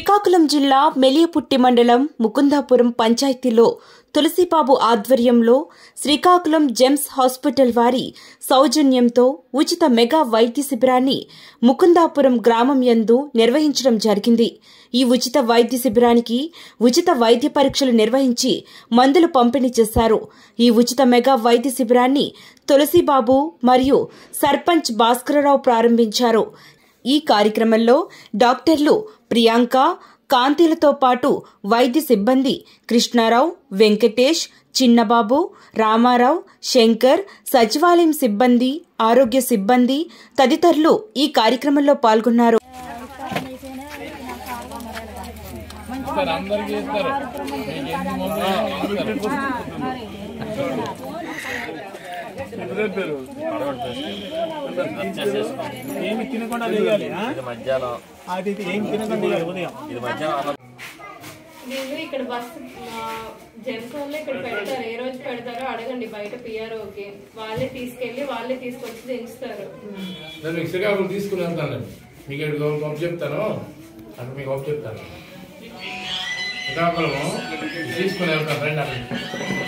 శ్రీకాకుళం జిల్లా మెలియపుట్టి మండలం ముకుందాపురం పంచాయతీలో తులసిబాబు ఆధ్వర్యంలో శ్రీకాకుళం జెమ్స్ హాస్పిటల్ వారి సౌజన్యంతో ఉచిత మెగా వైద్య శిబిరాన్ని ముకుందాపురం గ్రామం యందు నిర్వహించడం జరిగింది ఈ ఉచిత వైద్య శిబిరానికి ఉచిత వైద్య పరీక్షలు నిర్వహించి మందులు పంపిణీ చేశారు ఈ ఉచిత మెగా వైద్య శిబిరాన్ని తులసిబాబు మరియు సర్పంచ్ భాస్కరరావు ప్రారంభించారు ఈ కార్యక్రమంలో డాక్టర్లు ప్రియాంక కాంతిలతో పాటు వైద్య సిబ్బంది కృష్ణారావు వెంకటేష్ చిన్నబాబు రామారావు శంకర్ సచివాలయం సిబ్బంది ఆరోగ్య సిబ్బంది తదితరులు ఈ కార్యక్రమంలో పాల్గొన్నారు ఇస్తారు అందరికి ఇస్తారు మీకు ఎన్ని మంది ఏమి తినకుండా వేయాలి ఆ? ఇది మధ్యాహ్నం అది ఇది ఏం తినకుండా వేయాలి ఉదయం ఇది మధ్యాహ్నం అన్నం వీళ్ళు ఇక్కడ బస్సు జెంట్స్ వాళ్ళు ఇక్కడ పెడతారు ఏ రోజు పెడతారో అడగండి బయట పిఆర్ఓకి వాళ్ళే తీసుకెళ్లి వాళ్ళే తీసుకొచ్చి దించుతారు నేను మీకు శ్రీకాకుళం తీసుకుని వెళ్తాను నేను. మీకు ఇక్కడ గొప్ప చెప్తాను అక్కడ మీకు గొప్ప చెప్తాను శ్రీకాకుళము తీసుకుని వెళ్తాను రండి అక్కడికి